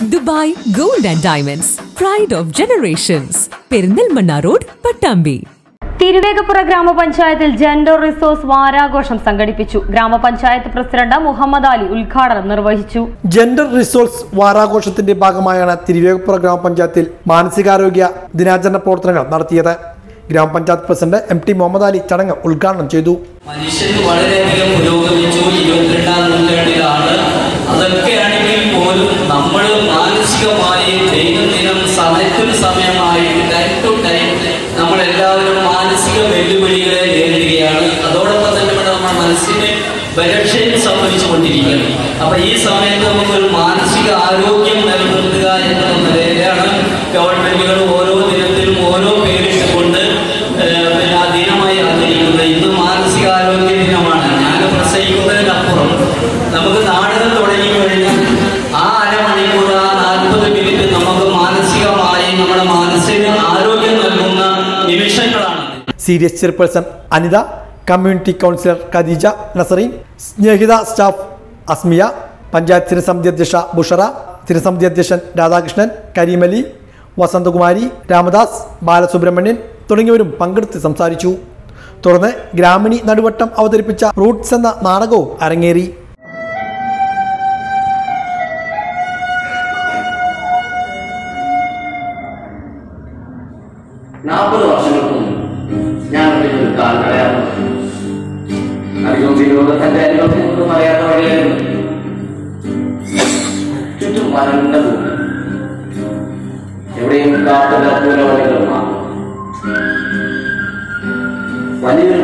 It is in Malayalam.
Dubai gold and diamonds pride of generations Perinthalmanna road Pattambi Thiruvegappura ഗ്രാമപഞ്ചായത്തിൽ ജെൻഡർ റിസോഴ്സ് വാരാഘോഷം സംഘടിപ്പിച്ചു ഗ്രാമപഞ്ചായത്ത് പ്രസിഡന്റ് മുഹമ്മദ് അലി ഉദ്ഘാടനം നിർവഹിച്ചു ജെൻഡർ റിസോഴ്സ് വാരാഘോഷത്തിന്റെ ഭാഗമായാണ് തിരുവേഗപ്പുറ ഗ്രാമപഞ്ചായത്തിൽ മാനസികാരോഗ്യ ദിനാചരണ പ്രവർത്തനങ്ങൾ നടത്തിയത് ഗ്രാമപഞ്ചായത്ത് president M T Muhammad Ali ചടങ്ങ് ഉദ്ഘാടനം ചെയ്തു മനുഷ്യൻ വളരെയധികം പുരോഗമിച്ചു ഇരുപത്തിരണ്ടാം നൂറ്റാണ്ടിലാണ് അതൊക്കെയാണെങ്കിൽ പോലും നമ്മൾ മാനസികമായി ദൈനംദിനം സമയത്തിന് സമയമായിട്ട് ടൈം ടു ടൈം നമ്മളെല്ലാവരും മാനസിക വെല്ലുവിളികളെ നേരിടുകയാണ് അതോടൊപ്പം തന്നെ ഇവിടെ നമ്മുടെ മനസ്സിന് ബലക്ഷയം സംഭവിച്ചുകൊണ്ടിരിക്കുകയാണ് അപ്പൊ ഈ സമയത്ത് നമുക്കൊരു മാനസിക ആരോഗ്യം നിലനിർത്തുക എന്നുള്ള നിലയിലാണ് ഗവൺമെന്റുകൾ ഓരോ ദിനത്തിലും ഓരോ പേരിട്ടുകൊണ്ട് ഏഹ്, പിന്നെ ആ ദിനമായി ആചരിക്കുന്നത് ഇന്ന് മാനസികാരോഗ്യ ദിനമാണ് ഞാൻ പ്രസംഗിക്കുന്നതിനപ്പുറം നമുക്ക് നാടകം തുടങ്ങി കഴിഞ്ഞാൽ ആ അരമണിക്കൂർ ആ നാൽപ്പത് മിനിറ്റ് നമുക്ക് മാനസികമായി നമ്മുടെ മനസ്സിന് ആരോഗ്യം നൽകുന്ന നിമിഷങ്ങളാണ് serious chairperson Anitha community counsellor Khadeeja Nasreen Snehitha staff Asmiya panchayat സ്ഥിരസമിതി അധ്യക്ഷ ബുഷറ സ്ഥിരസമിതി അധ്യക്ഷൻ രാധാകൃഷ്ണൻ കരീമലി വസന്തകുമാരി രാമദാസ് ബാലസുബ്രഹ്മണ്യൻ തുടങ്ങിയവരും പങ്കെടുത്ത് സംസാരിച്ചു തുടർന്ന് ഗ്രാമിണി നടുവട്ടം അവതരിപ്പിച്ച റൂട്ട്സ് എന്ന നാടകവും അരങ്ങേറി നാൽപ്പത് വർഷങ്ങൾക്ക് മുമ്പ് ഞാൻ ഇവിടെ ഒരു കാൽക്കടയാണ് അധികം വിനോദത്തിന്റെ അനുഭവം അറിയാത്ത വഴിയായിരുന്നു ചുറ്റും വരണ്ട ഭൂമി എവിടെയും കാട്ടുക പൂലവഴികൾ മാത്രം വലിയ